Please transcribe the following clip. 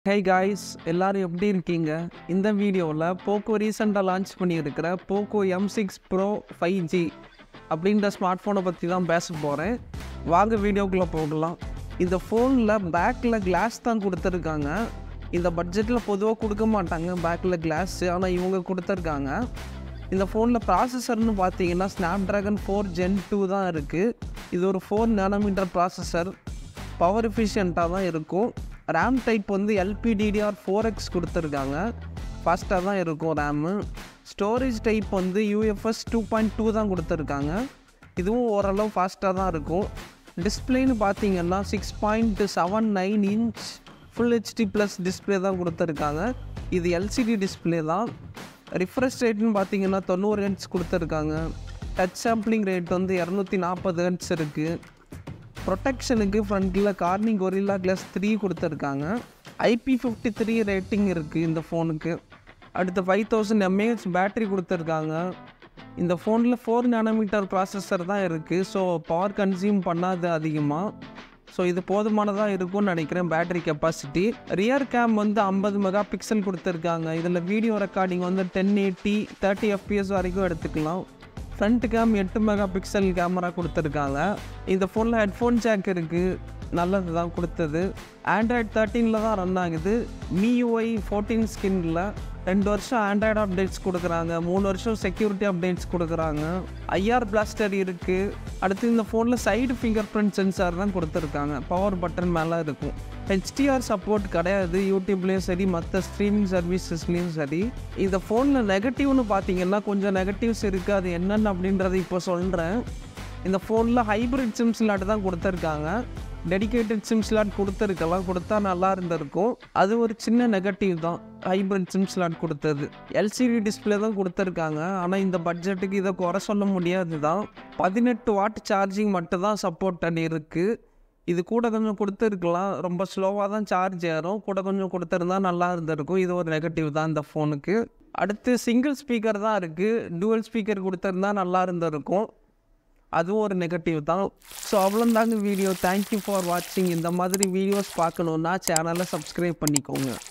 hey guys எல்லாரும் எப்படி இருக்கீங்க இந்த வீடியோவில் போக்கோ ரீசெண்டாக லான்ச் பண்ணியிருக்கிற Poco M six Pro five G அப்படின்ற ஸ்மார்ட் ஃபோனை பற்றி தான் பேச போகிறேன் வாங்க வீடியோக்குள்ளே போகலாம் இந்த ஃபோனில் பேக்கில் கிளாஸ் தான் கொடுத்துருக்காங்க இந்த பட்ஜெட்டில் பொதுவாக கொடுக்க மாட்டாங்க பேக்கில் கிளாஸ் ஆனால் இவங்க கொடுத்துருக்காங்க இந்த ஃபோனில் ப்ராசஸர்னு பார்த்தீங்கன்னா Snapdragon four Gen two தான் இருக்குது இது ஒரு ஃபோர் நேனோமீட்டர் ப்ராசஸர் பவர் எஃபிஷியண்ட்டாக தான் இருக்கும் ரேம் டைப் வந்து எல்பிடிடிஆர் ஃபோர் எக்ஸ் கொடுத்துருக்காங்க ஃபாஸ்ட்டாக தான் இருக்கும் ரேமு ஸ்டோரேஜ் டைப் வந்து யூஎஃப்எஸ் டூ பாயிண்ட் டூ தான் கொடுத்துருக்காங்க இதுவும் ஓரளவு ஃபாஸ்ட்டாக தான் இருக்கும் டிஸ்பிளேன்னு பார்த்தீங்கன்னா six point seven nine inch full HD plus display தான் கொடுத்துருக்காங்க இது எல்சிடி டிஸ்பிளே தான் ரிஃப்ரெஷ் ரேட்னு பார்த்தீங்கன்னா தொண்ணூறு ஹெட்ஸ் கொடுத்துருக்காங்க டச் சாம்பிளிங் ரேட் வந்து இரநூத்தி நாற்பது ஹெட்ஸ் இருக்குது ப்ரொடெக்ஷனுக்கு ஃப்ரண்ட்டில் கார்னிங் கொரில்லா கிளாஸ் த்ரீ கொடுத்துருக்காங்க ஐபி ஃபிஃப்டி த்ரீ ரேட்டிங் இருக்குது இந்த ஃபோனுக்கு அடுத்து ஃபைவ் தௌசண்ட் எம்ஏஹெச் பேட்டரி கொடுத்துருக்காங்க இந்த ஃபோனில் ஃபோர் நேனோமீட்டர் ப்ராசஸர் தான் இருக்குது ஸோ பவர் கன்சியூம் பண்ணாது அதிகமாக ஸோ இது போதுமானதாக இருக்கும்னு நினைக்கிறேன் பேட்டரி கெப்பாசிட்டி ரியர் கேம் வந்து ஐம்பது மெகா பிக்சல் கொடுத்துருக்காங்க இதில் வீடியோ ரெக்கார்டிங் வந்து டென் எயிட்டி தேர்ட்டி எஃப்பிஎஸ் வரைக்கும் எடுத்துக்கலாம் ஃப்ரண்ட் கேம் எட்டு மெகா பிக்சல் கேமரா கொடுத்துருக்காங்க இந்த ஃபோனில் ஹெட்ஃபோன் ஜாக் இருக்குது நல்லது தான் கொடுத்தது ஆண்ட்ராய்ட் தேர்ட்டீனில் தான் ரன் ஆகுது மியூஐ ஃபோர்டீன் ஸ்கின்னில் ரெண்டு வருஷம் ஆண்ட்ராய்டு அப்டேட்ஸ் கொடுக்குறாங்க மூணு வருஷம் செக்யூரிட்டி அப்டேட்ஸ் கொடுக்குறாங்க ஐஆர் பிளாஸ்டர் இருக்குது அடுத்து இந்த ஃபோனில் சைடு ஃபிங்கர் பிரிண்ட் சென்சார் தான் கொடுத்துருக்காங்க பவர் பட்டன் மேலே இருக்கும் ஹெச்டிஆர் சப்போர்ட் கிடையாது யூடியூப்லேயும் சரி மற்ற ஸ்ட்ரீமிங் சர்வீசஸ்லேயும் சரி இந்த ஃபோனில் நெகட்டிவ்னு பார்த்தீங்கன்னா கொஞ்சம் நெகட்டிவ்ஸ் இருக்குது அது என்னென்னு அப்படின்றத இப்போ சொல்கிறேன் இந்த ஃபோனில் ஹைப்ரிட் சிம் ஸ்லாட் தான் கொடுத்துருக்காங்க டெடிகேட்டட் சிம் ஸ்லாட் கொடுத்துருக்கலாம் கொடுத்தா நல்லா இருந்திருக்கும் அது ஒரு சின்ன நெகட்டிவ் தான் ஹைப்ரிட் சிம் ஸ்லாட் கொடுத்தது எல்சிடி டிஸ்பிளே தான் கொடுத்துருக்காங்க ஆனால் இந்த பட்ஜெட்டுக்கு இதை குறை சொல்ல முடியாது தான் பதினெட்டு வாட் சார்ஜிங் மட்டும் தான் சப்போர்ட் பண்ணி இருக்குது இது கூட கொஞ்சம் கொடுத்துருக்கலாம் ரொம்ப ஸ்லோவாக தான் சார்ஜ் ஏறும் கூட கொஞ்சம் கொடுத்துருந்தா நல்லா இருந்திருக்கும் இது ஒரு நெகட்டிவ் தான் இந்த ஃபோனுக்கு அடுத்து சிங்கிள் ஸ்பீக்கர் தான் இருக்குது டூவல் ஸ்பீக்கர் கொடுத்துருந்தா நல்லா இருந்திருக்கும் அதுவும் ஒரு நெகட்டிவ் தான் ஸோ அவ்வளோந்தாங்க வீடியோ தேங்க்யூ ஃபார் வாட்சிங் இந்த மாதிரி வீடியோஸ் பார்க்கணுன்னா சேனலை சப்ஸ்கிரைப் பண்ணிக்கோங்க